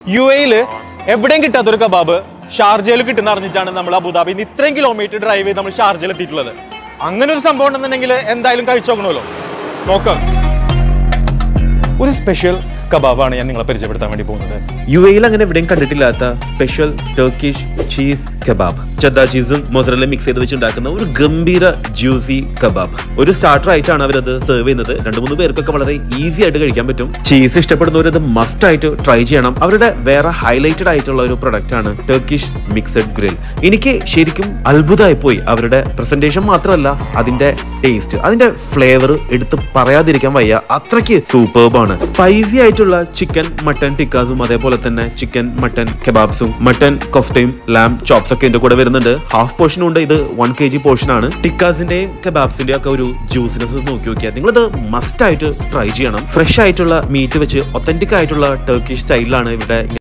U എയില് എവിടെയും കിട്ടാത്തൊരു kebab ഷാർജയിൽ കിട്ടുന്ന അറിഞ്ഞിട്ടാണ് നമ്മൾ അബുദാബിന്ന് ഇത്രയും കിലോമീറ്റർ ഡ്രൈവ് ചെയ്ത് നമ്മൾ ഷാർജയിൽ എത്തിയിട്ടുള്ളത് അങ്ങനെ ഒരു സംഭവം ഉണ്ടെന്നുണ്ടെങ്കിൽ എന്തായാലും കഴിച്ചു നോക്കണമല്ലോ നോക്കാം ഒരു സ്പെഷ്യൽ കബാബാണ് ഞാൻ നിങ്ങളെ പരിചയപ്പെടുത്താൻ വേണ്ടി പോകുന്നത് യു എയിൽ അങ്ങനെ എവിടെയും കണ്ടിട്ടില്ലാത്ത special Turkish cheese kebab cheddar ചീസും മൊസറല്ല മിക്സ് ചെയ്ത് വെച്ചുണ്ടാക്കുന്ന ഒരു ഗംഭീര ജ്യൂസി കബാബ് ഒരു സ്റ്റാർട്ടർ ആയിട്ടാണ് അവരത് സെർവ് ചെയ്യുന്നത് രണ്ട് മൂന്ന് പേർക്കൊക്കെ വളരെ ഈസി ആയിട്ട് കഴിക്കാൻ പറ്റും ചീസ് ഇഷ്ടപ്പെടുന്നവർ ഇത് മസ്റ്റ് ആയിട്ട് ട്രൈ ചെയ്യണം അവരുടെ വേറെ ഹൈലൈറ്റഡ് ആയിട്ടുള്ള ഒരു പ്രൊഡക്റ്റ് ആണ് ടർക്കിഷ് മിക്സഡ് ഗ്രിൽ എനിക്ക് ശരിക്കും അത്ഭുതമായി പോയി അവരുടെ പ്രസന്റേഷൻ മാത്രമല്ല അതിന്റെ ടേസ്റ്റ് അതിന്റെ ഫ്ലേവർ എടുത്ത് പറയാതിരിക്കാൻ വയ്യ അത്രയ്ക്ക് സൂപ്പർബാണ് സ്പൈസി ആയിട്ടുള്ള ചിക്കൻ മട്ടൻ ടിക്കാസും അതേപോലെ തന്നെ ചിക്കൻ മട്ടൻ കെബാബ്സും മട്ടൻ കൊഫ്തയും ലാം ചോപ്സ് ഒക്കെ ഇതിന്റെ കൂടെ വരുന്നുണ്ട് ഹാഫ് പോർഷൻ ഉണ്ട് ഇത് വൺ കെ ജി പോർഷൻ ആണ് ടിക്കാസിന്റെയും കെബാബ്സിന്റെയും ഒക്കെ ഒരു ജ്യൂസിനെസ് നോക്കി നോക്കിയാൽ നിങ്ങളിത് മസ്റ്റ് ആയിട്ട് ട്രൈ ചെയ്യണം ഫ്രഷ് ആയിട്ടുള്ള മീറ്റ് വെച്ച് ഒത്തന്റിക് ആയിട്ടുള്ള ടർക്കിഷ് സ്റ്റൈലിലാണ് ഇവിടെ